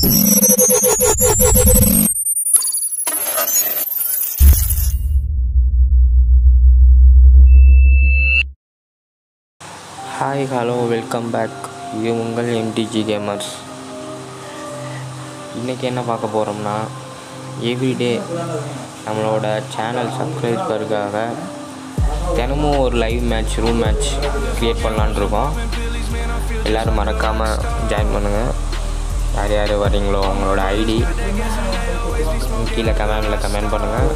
hi hello welcome back இது உங்கள் MTG gamers இன்றைக்கி என்ன பார்க்க போகிறோம்னா எவ்ரிடே நம்மளோட சேனல் சப்ஸ்கிரைபருக்காக தினமும் ஒரு live match room match create பண்ணலான்னு இருக்கோம் எல்லோரும் மறக்காமல் ஜாயின் பண்ணுங்கள் யார் யார் வரீங்களோ உங்களோட ஐடி கீழே கமெண்டில் கமெண்ட் பண்ணுங்கள்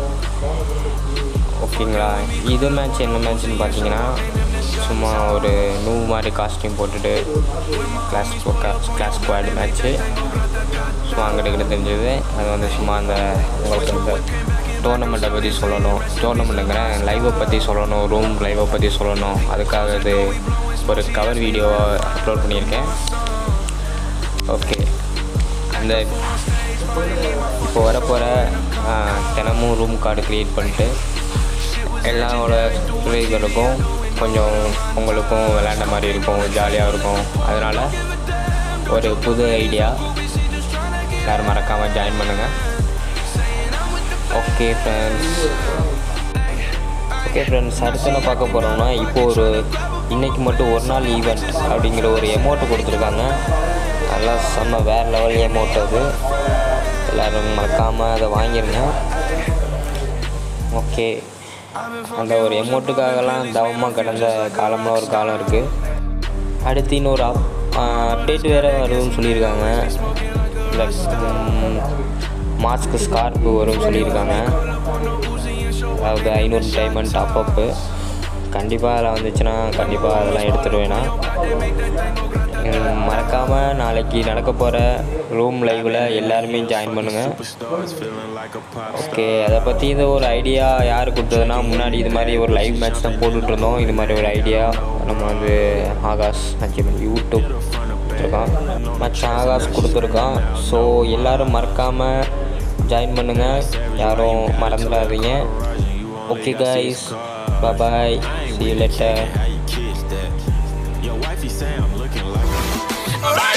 ஓகேங்களா இது மேட்ச் என்ன மேட்ச்னு பார்த்தீங்கன்னா சும்மா ஒரு நூ மாதிரி காஸ்டியூம் போட்டுட்டு கிளாஸ் கிளாஸ் ஸ்குவாட் மேட்ச்சு சும்மா அங்கிட்ட கிட்ட தெரிஞ்சது அது வந்து சும்மா அந்த உங்களுக்கு இந்த டோர்னமெண்ட்டை பற்றி சொல்லணும் டோர்னமெண்ட்டுங்கிறேன் லைவை பற்றி சொல்லணும் ரூம் லைவை பற்றி சொல்லணும் அதுக்காக இது ஒரு கவர் வீடியோ அப்லோட் பண்ணியிருக்கேன் ஓகே அந்த இப்போ வரப்போகிற தினமும் ரூம் கார்டு க்ரியேட் பண்ணிட்டு எல்லாரோட சப்ஸ்கிரைபருக்கும் கொஞ்சம் உங்களுக்கும் விளையாண்ட மாதிரி இருக்கும் ஜாலியாக இருக்கும் அதனால் ஒரு புது ஐடியா எல்லோரும் மறக்காமல் ஜாயின் பண்ணுங்கள் ஓகே ஃப்ரெண்ட்ஸ் ஓகே ஃப்ரெண்ட்ஸ் அடுத்து என்ன பார்க்க போகிறோம்னா இப்போது ஒரு இன்றைக்கி மட்டும் ஒரு நாள் ஈவெண்ட் அப்படிங்கிற ஒரு எமௌண்ட்டு கொடுத்துருக்காங்க நல்லா செம்ம வேறு லெவல் எமௌண்ட் அது எல்லோரும் மறக்காமல் அதை வாங்கிருங்க ஓகே அந்த ஒரு எமௌண்ட்டுக்காகலாம் தவமாக கிடந்த காலம்லாம் ஒரு காலம் இருக்குது அடுத்து இன்னொரு அப் அப்டேட் வேறு வருதுன்னு சொல்லியிருக்காங்க இந்த மாஸ்க்கு ஸ்கார்ப்பு வரும்னு சொல்லியிருக்காங்க அதாவது ஐநூறு டைமண்ட் டாப்அப்பு கண்டிப்பாக அதில் வந்துச்சுன்னா கண்டிப்பாக அதெல்லாம் எடுத்துடுவேண்ணா மறக்காமல் நாளைக்கு நடக்க போகிற ரூம் லைவில் எல்லாருமே ஜாயின் பண்ணுங்கள் ஓகே அதை பற்றி இந்த ஒரு ஐடியா யார் கொடுத்ததுன்னா முன்னாடி இது மாதிரி ஒரு லைவ் மேட்ச் தான் போட்டுட்ருந்தோம் இது மாதிரி ஒரு ஐடியா நம்ம வந்து ஆகாஷ் அச்சீவ் யூடியூப் கொடுத்துருக்கான் மச்சான் ஆகாஷ் கொடுத்துருக்கான் ஸோ எல்லோரும் மறக்காமல் ஜாயின் பண்ணுங்கள் யாரும் மறந்துடாதீங்க okay guys bye see you later Your wifey say I'm looking like a